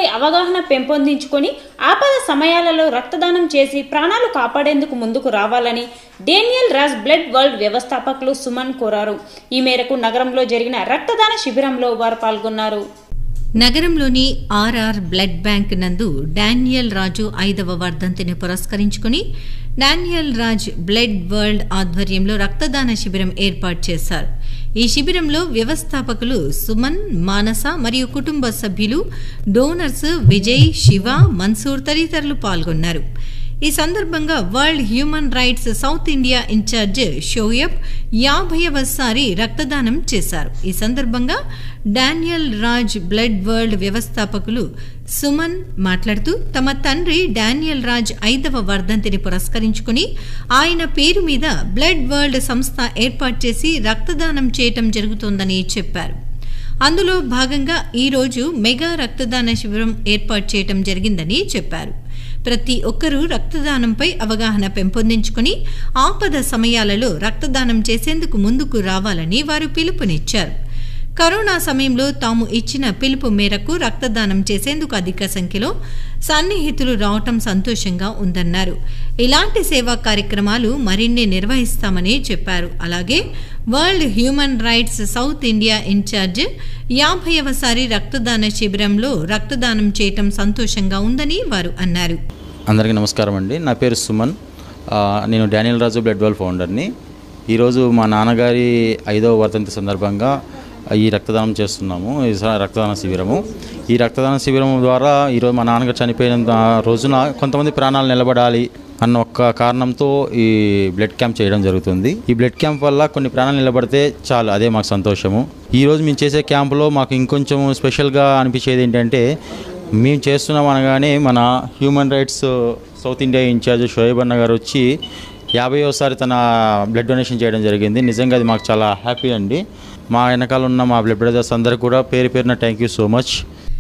రక్తదానంపై అవగాహన పెంపొందించుకొని ఆపద సమయాలలో రక్తదానం చేసి ప్రాణాలు కాపాడేందుకు ముందుకు రావాలని డేనియల్ రాజ్ బ్లడ్ వరల్డ్ వ్యవస్థాపకులు సుమన్ కోరారు ఈ మేరకు నగరంలో జరిగిన రక్తదాన శిబిరంలో వారు పాల్గొన్నారు నగరంలోని ఆర్ఆర్ బ్లడ్ బ్యాంక్ నందు డానియల్ రాజు ఐదవ వర్ధంతిని పురస్కరించుకుని డానియల్ రాజ్ బ్లడ్ వరల్డ్ ఆధ్వర్యంలో రక్తదాన శిబిరం ఏర్పాటు చేశారు ఈ శిబిరంలో వ్యవస్థాపకులు సుమన్ మానస మరియు కుటుంబ సభ్యులు డోనర్స్ విజయ్ శివ మన్సూర్ తదితరులు పాల్గొన్నారు ఈ సందర్భంగా world human rights south India incharge Shoaib యాభైవసారి రక్తదానం చేశారు ఈ సందర్భంగా డానియల్ రాజ్ బ్లడ్ వరల్డ్ వ్యవస్థాపకులు సుమన్ మాట్లాడుతూ తమ తండ్రి డానియల్ రాజ్ ఐదవ వర్ధంతిని పురస్కరించుకుని ఆయన పేరు మీద బ్లడ్ వరల్డ్ సంస్థ ఏర్పాటు చేసి రక్తదానం చేయటం జరుగుతోందని చెప్పారు అందులో భాగంగా ఈరోజు మెగా రక్తదాన శిబిరం ఏర్పాటు చేయటం జరిగిందని చెప్పారు ప్రతి ఒక్కరూ రక్తదానంపై అవగాహన పెంపొందించుకుని ఆపద సమయాలలో రక్తదానం చేసేందుకు ముందుకు రావాలని వారు పిలుపునిచ్చారు కరోనా సమయంలో తాము ఇచ్చిన పిలుపు మేరకు రక్తదానం చేసేందుకు అధిక సంఖ్యలో సన్నిహితులు రావటం సంతోషంగా ఉందన్నారు ఇలాంటి సేవా కార్యక్రమాలు మరిన్ని నిర్వహిస్తామని చెప్పారు అలాగే world human rights south India incharge యాభైవసారి రక్తదాన శిబిరంలో రక్తదానం చేయటం సంతోషంగా ఉందని వారు అన్నారు అందరికీ నమస్కారం అండి నా పేరు సుమన్ ఆ, నేను డానియల్ రాజు బ్లడ్ వెల్ ఫౌండర్ని ఈరోజు మా నాన్నగారి ఐదవ వర్ధంతి సందర్భంగా ఈ రక్తదానం చేస్తున్నాము ఈ స- రక్తదాన శిబిరము ఈ రక్తదాన శిబిరం ద్వారా ఈరోజు మా నాన్నగారు చనిపోయిన ఆ రోజున కొంతమంది ప్రాణాలు నిలబడాలి అన్న ఒక్క కారణంతో ఈ బ్లడ్ క్యాంప్ చేయడం జరుగుతుంది ఈ బ్లడ్ క్యాంప్ వల్ల కొన్ని ప్రాణాలు నిలబడితే చాలు అదే మాకు సంతోషము ఈరోజు మేము చేసే క్యాంపులో మాకు ఇంకొంచెం స్పెషల్గా అనిపించేది ఏంటంటే మేము చేస్తున్నాం అనగానే మన human rights south India incharge Shoaib అన్న గారు వచ్చి యాభైవసారి తన బ్లడ్ డొనేషన్ చేయడం జరిగింది నిజంగా అది మాకు చాలా హ్యాపీ అండి మా వెనకాల ఉన్న మా బ్లడ్ బ్రదర్స్ అందరికీ కూడా పేరు పేరున థ్యాంక్ యూ సో మచ్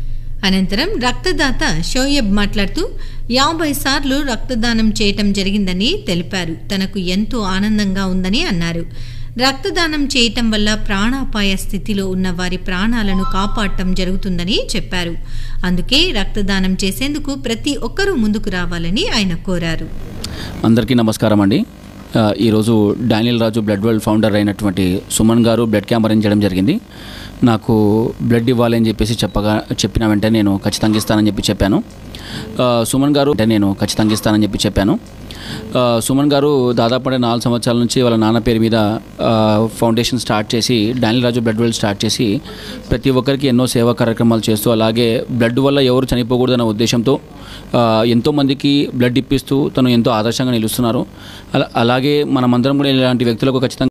అనంతరం రక్తదాత షోయబ్ మాట్లాడుతూ యాభై సార్లు రక్తదానం చేయటం జరిగిందని తెలిపారు తనకు ఎంతో ఆనందంగా ఉందని అన్నారు రక్తదానం చేయటం వల్ల ప్రాణాపాయ స్థితిలో ఉన్న వారి ప్రాణాలను కాపాడటం జరుగుతుందని చెప్పారు అందుకే రక్తదానం చేసేందుకు ప్రతి ఒక్కరూ ముందుకు రావాలని ఆయన కోరారు అందరికీ నమస్కారం అండి ఆ, ఈరోజు Daniel Raju blood world founder అయినటువంటి సుమన్ గారు బ్లడ్ క్యాంప్ అరేంజ్ చేయడం జరిగింది నాకు బ్లడ్ ఇవ్వాలి అని చెప్పేసి చెప్పగా చెప్పిన వెంటనే నేను ఖచ్చితంగా ఇస్తానని చెప్పి చెప్పాను ఆ, సుమన్ గారు అంటే నేను ఖచ్చితంగా ఇస్తానని చెప్పి చెప్పాను ఆ, సుమన్ గారు దాదాపు అంటే నాలుగు సంవత్సరాల నుంచి వాళ్ళ నాన్న పేరు మీద ఆ, ఫౌండేషన్ స్టార్ట్ చేసి Daniel Raju blood world start చేసి ప్రతి ఒక్కరికి ఎన్నో సేవా కార్యక్రమాలు చేస్తూ అలాగే బ్లడ్ వల్ల ఎవరు చనిపోకూడదన్న ఉద్దేశంతో ఆ, ఎంతోమందికి బ్లడ్ ఇప్పిస్తూ తను ఎంతో ఆదర్శంగా నిలుస్తున్నారు అలా అలాగే మనమందరం కూడా ఇలాంటి వ్యక్తులకు ఖచ్చితంగా